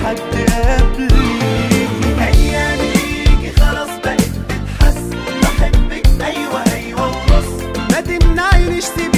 حد قبليكي اياميكي خلاص بقت تتحس بحبك ايوه ايوه ونص ما تمنعينيش سيبيني